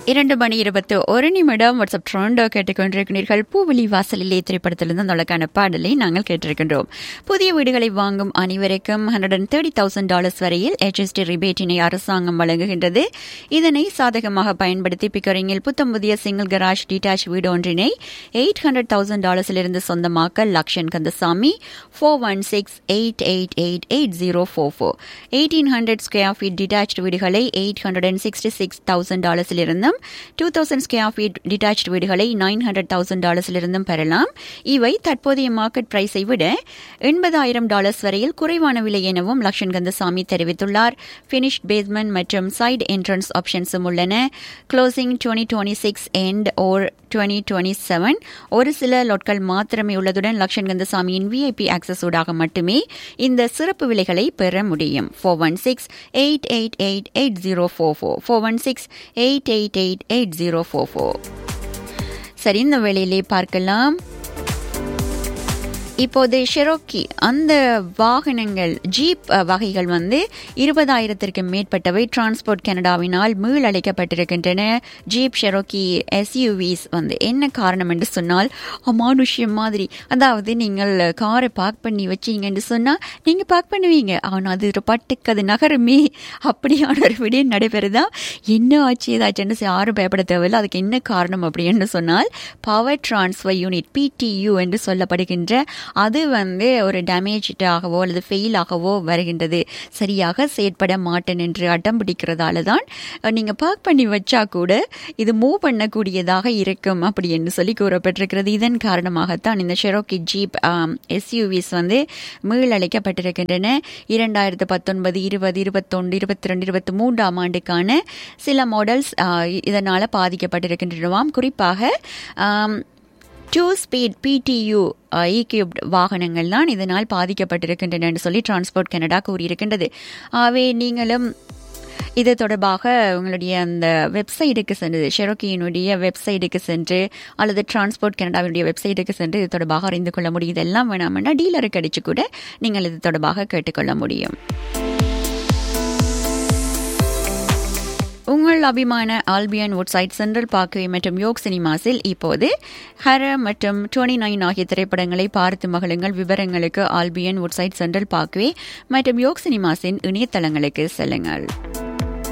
இரண்டு மணி இருபத்து ஒரு நிமிடம் வாட்ஸ்அப் ட்ரோண்டோ கேட்டுக்கொண்டிருக்கிறீர்கள் பூவெளி வாசலிலே திரைப்படத்திலிருந்து அதற்கான பாடலை நாங்கள் கேட்டிருக்கின்றோம் புதிய வீடுகளை வாங்கும் அனைவருக்கும் hundred and thirty thousand dollars வரையில் HST ரிபேட்டினை அரசாங்கம் வழங்குகின்றது இதனை சாதகமாக பயன்படுத்தி பிக்கரிங்கில் புத்தம் புதிய சிங்கிள் கராஜ் டிட்டாச் வீடு ஒன்றினை எயிட் ஹண்ட்ரட் தௌசண்ட் டாலர்ஸிலிருந்து சொந்தமாக்க Lakshan Kandasamy four one six eight eight eight eight zero four four eighteen hundred square feet detached வீடுகளை eight hundred and sixty six thousand டாலர்ஸிலிருந்தும் two thousand square feet detached வீடுகளை nine hundred thousand டாலர்ஸிலிருந்தும் பெறலாம் இவை தற்போதைய market பிரைஸை விட எண்பதாயிரம் டாலர்ஸ் வரையில் குறைவான விலை எனவும் லக்ஷன் கந்தசாமி தெரிவித்துள்ளார் பினிஷ்ட் பேஸ்மெண்ட் மற்றும் சைடு என்ட்ரன்ஸ் ஆப்ஷன்ஸும் உள்ளன closing twenty twenty six end or twenty twenty seven ஒரு சில லொட்கள் மாத்திரமே உள்ளதுடன் லக்ஷன் கந்தசாமியின் விஐபி ஆக்சஸ் ஊடாக மட்டுமே இந்த சிறப்பு விலைகளை பெற முடியும் four one six eight eight eight eight zero four four four one six eight eight eight eight zero four four சரி இந்த வேளையிலே பார்க்கலாம் இப்போது ஷெரோக்கி அந்த வாகனங்கள் ஜீப் அஹ், வகைகள் வந்து இருபதாயிரத்திற்கு மேற்பட்டவை டிரான்ஸ்போர்ட் கனடாவினால் மீளழைக்கப்பட்டிருக்கின்றன ஜீப் ஷெரோக்கி எஸ்யூவிஸ் வந்து என்ன காரணம் என்று சொன்னால் அமானுஷ்யம் மாதிரி அதாவது நீங்கள் காரை பார்க் பண்ணி வச்சீங்கன்னு சொன்னால் நீங்கள் பார்க் பண்ணுவீங்க ஆனால் அது ஒரு பட்டுக்கு அது நகருமே அப்படியான ஒரு விடயம் நடைபெறுதா என்ன ஆச்சு ஏதாச்சுன்னு யாரும் பயப்பட தேவையில்லை அதுக்கு என்ன காரணம் அப்படின்னு சொன்னால் பவர் டிரான்ஸ்ஃபர் யூனிட் பிடியு என்று சொல்லப்படுகின்ற அது வந்து ஒரு டேமேஜாகவோ அல்லது ஃபெயிலாகவோ வருகின்றது சரியாக செயற்பட மாட்டேன் என்று அடம் பிடிக்கிறதால தான் நீங்கள் பார்க் பண்ணி வச்சா கூட இது மூவ் பண்ணக்கூடியதாக இருக்கும் அப்படி என்று சொல்லி கூறப்பட்டிருக்கிறது இதன் காரணமாகத்தான் இந்த ஷெரோக்கி ஜீப் எஸ்யூவிஸ் வந்து மீளழைக்கப்பட்டிருக்கின்றன இரண்டாயிரத்து பத்தொன்பது இருபது இருபத்தொன்று இருபத்தி ரெண்டு இருபத்தி மூன்றாம் ஆண்டுக்கான சில மாடல்ஸ் இதனால் பாதிக்கப்பட்டிருக்கின்றனவாம் குறிப்பாக ஆம், டூ ஸ்பீட் பிடியு ஈக்யூப்ட் வாகனங்கள் தான் இதனால் பாதிக்கப்பட்டிருக்கின்றன என்று சொல்லி டிரான்ஸ்போர்ட் கனடா கூறியிருக்கின்றது ஆகவே நீங்களும் இது தொடர்பாக உங்களுடைய அந்த வெப்சைட்டுக்கு சென்று ஷெரோக்கியினுடைய வெப்சைட்டுக்கு சென்று அல்லது டிரான்ஸ்போர்ட் கனடாவினுடைய வெப்சைட்டுக்கு சென்று இது தொடர்பாக அறிந்து கொள்ள முடியும் இதெல்லாம் வேணாம்னா டீலருக்கு அடிச்சு கூட நீங்கள் இது தொடர்பாக கேட்டுக்கொள்ள முடியும் உங்கள் அபிமான ஆல்பியன் வுட்சைட் சென்ட்ரல் பார்க்வே மற்றும் யோக் சினிமாஸில் இப்போது ஹர மற்றும் டுவெண்ட்டி நைன் ஆகிய திரைப்படங்களை பார்த்து மகளுங்கள் விவரங்களுக்கு ஆல்பியன் வுட்சைட் சென்ட்ரல் பார்க்வே மற்றும் யோக் சினிமாஸின் இணையதளங்களுக்கு செல்லுங்கள்